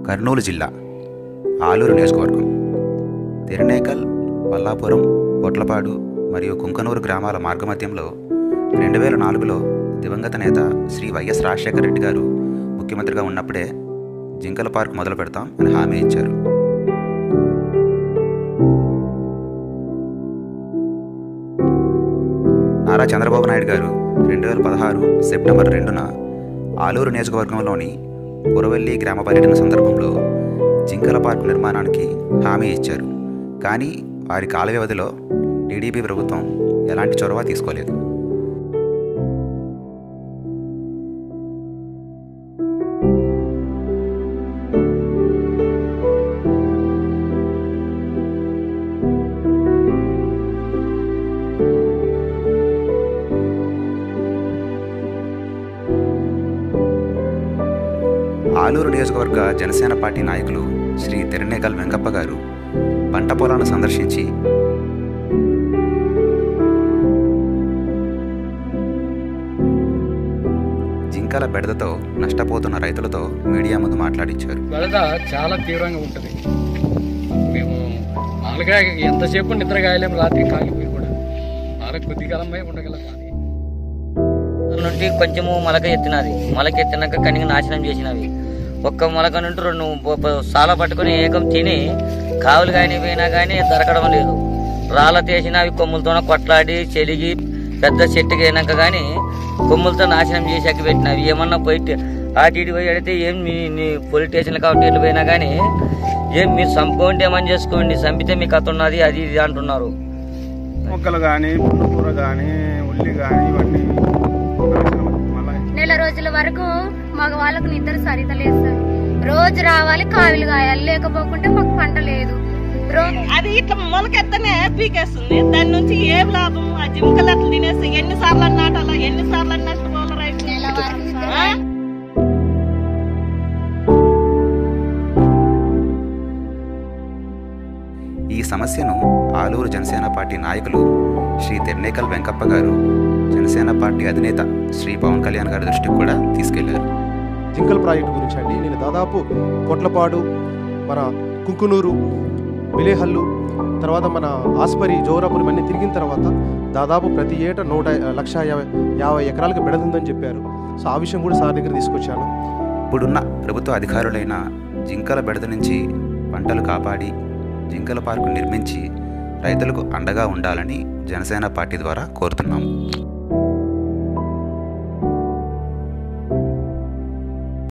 కర్నూలు జిల్లా ఆలూరు నియోజకవర్గం తిరునేకల్ పల్లాపురం పొట్లపాడు మరియు కుంకనూరు గ్రామాల మార్గమధ్యంలో రెండు వేల నాలుగులో దివంగత నేత శ్రీ వైఎస్ రాజశేఖర రెడ్డి గారు ముఖ్యమంత్రిగా ఉన్నప్పుడే జింకల పార్క్ మొదలు పెడతాం అని హామీ ఇచ్చారు నారా చంద్రబాబు నాయుడు గారు రెండు వేల పదహారు సెప్టెంబర్ రెండున ఆలూరు నియోజకవర్గంలోని పురవల్లి గ్రామ పర్యటన సందర్భంలో జింకల పార్కు నిర్మాణానికి హామీ ఇచ్చారు కానీ వారి కాల వ్యవధిలో టీడీపీ ప్రభుత్వం ఎలాంటి చొరవ తీసుకోలేదు ఆలూరు నియోజకవర్గ జనసేన పార్టీ నాయకులు శ్రీ తిరణేకల్ వెంకప్ప గారు పంట పొలాలను సందర్శించి జింకల బెడదతో నష్టపోతున్న రైతులతో మీడియా ముందు మాట్లాడించారు వరద చాలా తీవ్రంగా ఉంటుంది మేము మామూలుగా ఎంతసేపు నిద్ర కాయలేము రాత్రి కాలిపోయి కూడా బాగా కొద్ది కాలమై ఉండగలం కానీ నుండి కొంచెము మొలక ఎత్తినది మొలక ఎత్తినాక కనిగి నాశనం చేసినవి ఒక్క మొలక నుండి రెండు ప- ప- సాల పట్టుకొని ఏకం తిని కావులు కానీ పోయినా కానీ దొరకడం లేదు రాళ్ళ తీసినవి కొమ్ములతో కొట్లాడి చెలిగి పెద్ద చెట్టుకి అయినాక కానీ కొమ్ములతో నాశనం చేసి అక్కి పెట్టినవి ఏమన్నా పోయి ట- అటు ఇటు పోయి అడిగితే ఏం మీ మీ పోలీస్ స్టేషన్లు కాబట్టి ఎటు పోయినా కానీ ఏం మీరు చంపుకోండి ఏమని చేసుకోండి చంపితే మీకు కథ ఉన్నది అది ఇది అంటున్నారు మొక్కలు కానీ పుల్లకూర కానీ ఉల్లి కానీ ఇవన్నీ నాశనం. మళ్ళా నెల రోజుల వరకు మగవాళ్ళకు నిద్ర సరిత లేదు సార్ రోజు రావాలి కావిలు కాయాలి లేకపోకుంటే మాకు పంట లేదు రో- అది ఇట్లా మొలకెత్తనే పీకేస్తుంది దాని నుంచి ఏం లాభం ఆ జింకలు అట్లా తినేసి ఎన్నిసార్లు అన్నాటాలా ఎన్నిసార్లు నష్టపోవాలి రైతు నెల వరకు నిద్ర ఆ? ఈ సమస్యను ఆలూరు జనసేన పార్టీ నాయకులు శ్రీ తెర్నేకల్ వెంకప్ప గారు జనసేన పార్టీ అధినేత శ్రీ పవన్ కళ్యాణ్ గారి దృష్టికి కూడా తీసుకెళ్లారు జింకల్ ప్రాజెక్టు గురించి అండి నేను దాదాపు పొట్లపాడు మన కుంకునూరు బిలేహల్లు తర్వాత మన ఆస్పరి జోరాపురం అన్ని తిరిగిన తర్వాత దాదాపు ప్రతి ఏటా నూట లక్ష యాభై యాభై ఎకరాలకు బెడదుందని చెప్పారు సో ఆ విషయం కూడా సార్ దగ్గర తీసుకొచ్చాను ఇప్పుడున్న ప్రభుత్వ అధికారులైన జింకల బెడద నుంచి పంటలు కాపాడి జింకల పార్కు నిర్మించి రైతులకు అండగా ఉండాలని జనసేన పార్టీ ద్వారా కోరుతున్నాము